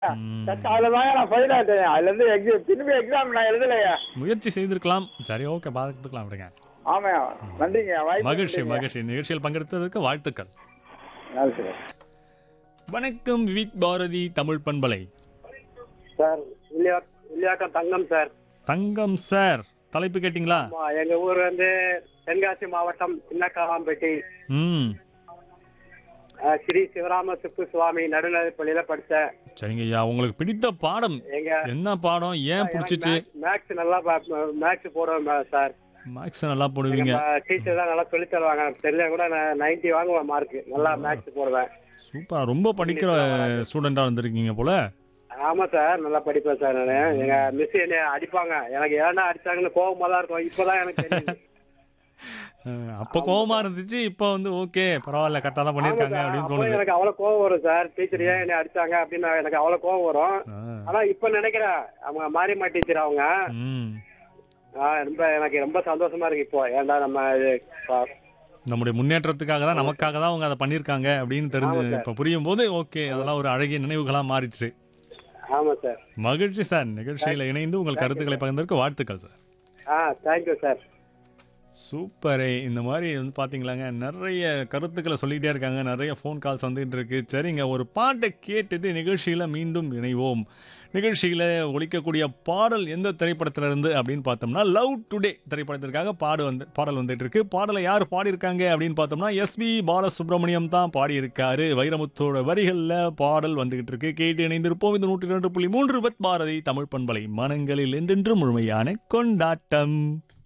ம். அதுல தாங்க நான் ஃபெயில் ஆயிட்டேன் அதுல இருந்து எக்ஸாம் திரும்பி எக்ஸாம் நான் எழுதலையா முயற்சி செய்திருக்கலாம் சரி ஓகே பார்த்துக்கலாம் விடுங்க ஆமா நன்றிங்க வாய்ப்பு மகிழ்ச்சி நன்றிங்க. மகிழ்ச்சி நிகழ்ச்சியில் பங்கெடுத்ததற்கு வாழ்த்துக்கள் நன்றி சார் வணக்கம் விவிக் பாரதி தமிழ் பண்பலை சார் இல்லையா இல்லையாக்கம் தங்கம் சார் தங்கம் சார் தலைப்பு கேட்டிங்களா ஆமா எங்க ஊர் வந்து தென்காசி மாவட்டம் சின்னக்காவாம்பேட்டை ம் அஹ், ஸ்ரீ சிவராம சுப்பு சுவாமி நடுநிலைப் பள்ளியில படிச்சேன் சரிங்க ஐயா உங்களுக்கு பிடித்த பாடம் எங்க என்ன பாடம் ஏன் பிடிச்சிச்சு மேக்ஸ் நல்லா மேக்ஸ் போடுவேன் சார் மேக்ஸ் நல்லா போடுவீங்க டீச்சர் தான் நல்லா சொல்லி தருவாங்க தெரிஞ்சா கூட நான் நைன்டி வாங்குவேன் மார்க் நல்லா மேக்ஸ் போடுவேன் சூப்பர் ரொம்ப படிக்கிற ஸ்டூடெண்டா வந்திருக்கீங்க போல ஆமா சார் நல்லா படிப்பேன் சார் நான் எங்க மிஸ் என்னை அடிப்பாங்க எனக்கு ஏன்டா அடிச்சாங்கன்னு கோவமா தான் இருக்கும் இப்பதான் எனக்கு தெரியுது அஹ், அப்ப கோவமா இருந்துச்சு இப்போ வந்து ஓகே பரவாயில்ல கரெக்டா தான் பண்ணிருக்காங்க ஆமா சார், அப்படின்னு அப்போ தோணுது எனக்கு அவ்வளவு கோவம் வரும் சார் டீச்சர் ஏன் என்னை அடிச்சாங்க அப்படின்னு எனக்கு அவ்வளவு கோவம் வரும் ஆ, ஆனா இப்ப நினைக்கிறேன் அவங்க மாரியம்மா டீச்சர் அவங்க ம் ஆ, ரொம்ப எனக்கு ரொம்ப சந்தோஷமா இருக்கு இப்போ ஏன்டா நம்ம இது பா- நம்முடைய முன்னேற்றத்துக்காக தான் நமக்காக தான் அவங்க அதை பண்ணியிருக்காங்க அப்படின்னு தெரிஞ்சு ஆமா சார். இப்போ புரியும் போது ஓகே அதெல்லாம் ஒரு அழகிய நினைவுகளா மாறிடுச்சு ஆமா சார் மகிழ்ச்சி சார் நிகழ்ச்சியில் இணைந்து உங்கள் கருத்துக்களை பகிர்ந்ததற்கு வாழ்த்துக்கள் சார் ஆ தேங்க்யூ சார் சூப்பரே இந்த மாதிரி வந்து பார்த்தீங்களாங்க நிறைய கருத்துக்களை சொல்லிக்கிட்டே இருக்காங்க நிறைய ஃபோன் கால்ஸ் வந்துகிட்டு இருக்கு சரிங்க ஒரு பாட்டை கேட்டுட்டு நிகழ்ச்சியில் மீண்டும் இணைவோம் நிகழ்ச்சியில் ஒலிக்கக்கூடிய பாடல் எந்த திரைப்படத்துல இருந்து அப்படின்னு பார்த்தோம்னா லவ் டுடே திரைப்படத்திற்காக பாடு வந்து பாடல் வந்துட்டு இருக்கு பாடலை யார் பாடியிருக்காங்க அப்படின்னு பார்த்தோம்னா எஸ்பி பாலசுப்ரமணியம் தான் பாடியிருக்காரு வைரமுத்தோட வரிகளில் பாடல் வந்துகிட்டு இருக்கு கேட்டு இணைந்திருப்போம் இந்த நூற்றி ரெண்டு புள்ளி மூன்று பத் பாரதி தமிழ் பண்பலை மனங்களில் என்றென்று முழுமையான கொண்டாட்டம்